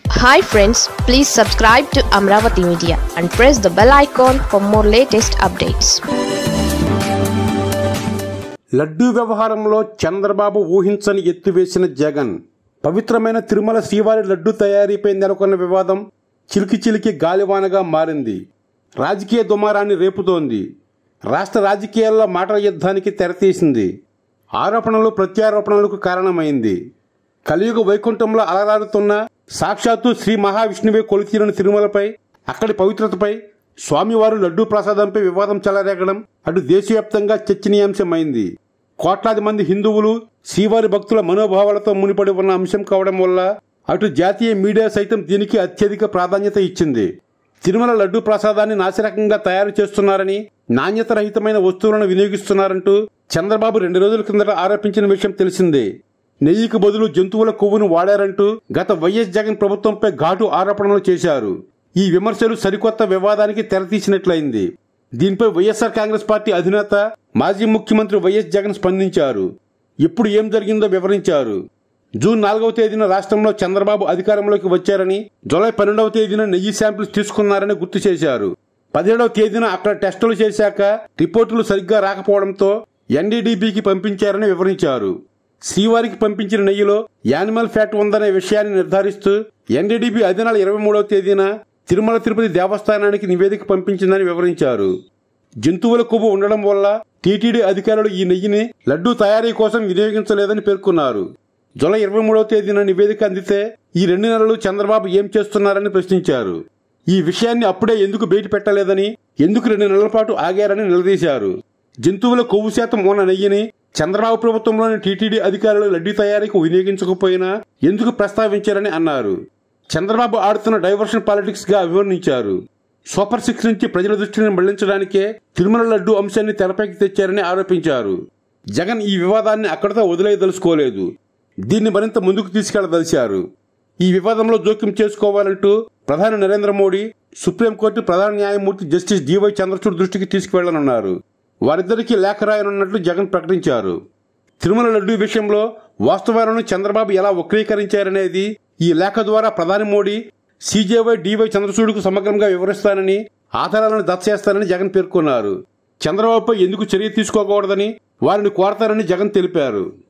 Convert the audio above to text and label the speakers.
Speaker 1: hi friends please subscribe to Amaravati media and press the bell icon for more latest updates
Speaker 2: laddu వ్యవహారంలో చంద్రబాబు ఊహించని ఎత్తువేసిన జగన్ పవిత్రమైన తిరుమల శ్రీవారి లడ్డూ తయారీపై నెలకొన్న వివాదం చిలికి చిలికి గాలివానగా మారింది రాజకీయ దుమారాన్ని రేపుతోంది రాష్ట్ర రాజకీయాల్లో మాటల యుద్ధానికి తెరతీసింది ఆరోపణలు ప్రత్యారోపణలకు కారణమైంది కలియుగ వైకుంఠంలో అలరాడుతున్న సాక్షాత్తు శ్రీ మహావిష్ణువే కొలితీరని తిరుమలపై అక్కడి పవిత్రతపై స్వామివారు లడ్డూ ప్రసాదంపై వివాదం చెలరేగడం అటు దేశవ్యాప్తంగా చర్చనీయాంశమైంది కోట్లాది మంది హిందువులు శ్రీవారి భక్తుల మనోభావాలతో మునిపడి ఉన్న అంశం కావడం వల్ల అటు జాతీయ మీడియా సైతం దీనికి అత్యధిక ప్రాధాన్యత ఇచ్చింది తిరుమల లడ్డూ ప్రసాదాన్ని నాసిరకంగా తయారు చేస్తున్నారని నాణ్యత రహితమైన వస్తువులను వినియోగిస్తున్నారంటూ చంద్రబాబు రెండు రోజుల కిందట ఆరోపించిన విషయం తెలిసిందే నెయ్యికి బదులు జంతువుల కొవ్వును వాడారంటూ గత వైఎస్ జగన్ ప్రభుత్వంపై ఘాటు ఆరోపణలు చేశారు ఈ విమర్శలు సరికొత్త వివాదానికి తెరతీసినట్లయింది దీనిపై వైఎస్ఆర్ కాంగ్రెస్ పార్టీ అధినేత మాజీ ముఖ్యమంత్రి వైఎస్ జగన్ స్పందించారు ఇప్పుడు ఏం జరిగిందో వివరించారు జూన్ నాలుగవ తేదీన రాష్ట్రంలో చంద్రబాబు అధికారంలోకి వచ్చారని జూలై పన్నెండవ తేదీన నెయ్యి శాంపిల్స్ తీసుకున్నారని గుర్తు చేశారు పదిహేడవ తేదీన అక్కడ టెస్టులు చేశాక రిపోర్టులు సరిగ్గా రాకపోవడంతో ఎన్డీడీబీకి పంపించారని వివరించారు శ్రీవారికి పంపించిన నెయ్యిలో యానిమల్ ఫ్యాట్ ఉందనే విషయాన్ని నిర్ధారిస్తూ ఎన్డీడీబీ అదే నెల ఇరవై మూడవ తేదీన తిరుమల తిరుపతి దేవస్థానానికి నివేదిక పంపించిందని వివరించారు జంతువుల కొవ్వు ఉండడం వల్ల టీటీడీ అధికారులు ఈ నెయ్యిని లడ్డూ తయారీ కోసం వినియోగించలేదని పేర్కొన్నారు జూలై ఇరవై మూడవ తేదీన నివేదిక అందితే ఈ రెండు నెలలు చంద్రబాబు ఏం చేస్తున్నారని ప్రశ్నించారు ఈ విషయాన్ని అప్పుడే ఎందుకు బయట పెట్టలేదని ఎందుకు రెండు నెలల పాటు ఆగారని నిలదీశారు జంతువుల కొవ్వు శాతం ఉన్న నెయ్యిని చంద్రబాబు ప్రభుత్వంలోని టీటీడీ అధికారులు లడ్డీ తయారీకి వినియోగించకపోయినా ఎందుకు ప్రస్తావించారని అన్నారు చంద్రబాబు ఆడుతున్న డైవర్షన్ పాలిటిక్స్ గా అభివర్ణించారు సూపర్ సిక్స్ నుంచి ప్రజల దృష్టిని మళ్లించడానికే తిరుమల లడ్డు అంశాన్ని తెరపైకి తెచ్చారని ఆరోపించారు జగన్ ఈ వివాదాన్ని అక్కడితో వదిలేయదలుచుకోలేదు దీన్ని మరింత ముందుకు తీసుకెళ్లదలిచారు ఈ వివాదంలో జోక్యం చేసుకోవాలంటూ ప్రధాని నరేంద్ర మోడీ సుప్రీంకోర్టు ప్రధాన న్యాయమూర్తి జస్టిస్ డివై చంద్రచూడ్ దృష్టికి తీసుకువెళ్లనున్నారు వారిద్దరికీ లేఖ రాయనున్నట్లు జగన్ ప్రకటించారు తిరుమల లడ్డూ విషయంలో వాస్తవాలను చంద్రబాబు ఎలా వక్రీకరించారనేది ఈ లేఖ ద్వారా ప్రధాని మోడీ సీజేవై డివై చంద్రచూడ్కు సమగ్రంగా వివరిస్తానని ఆధారాలను దచ్చేస్తానని జగన్ పేర్కొన్నారు చంద్రబాబుపై ఎందుకు చర్య తీసుకోకూడదని వారిని కోరతారని జగన్ తెలిపారు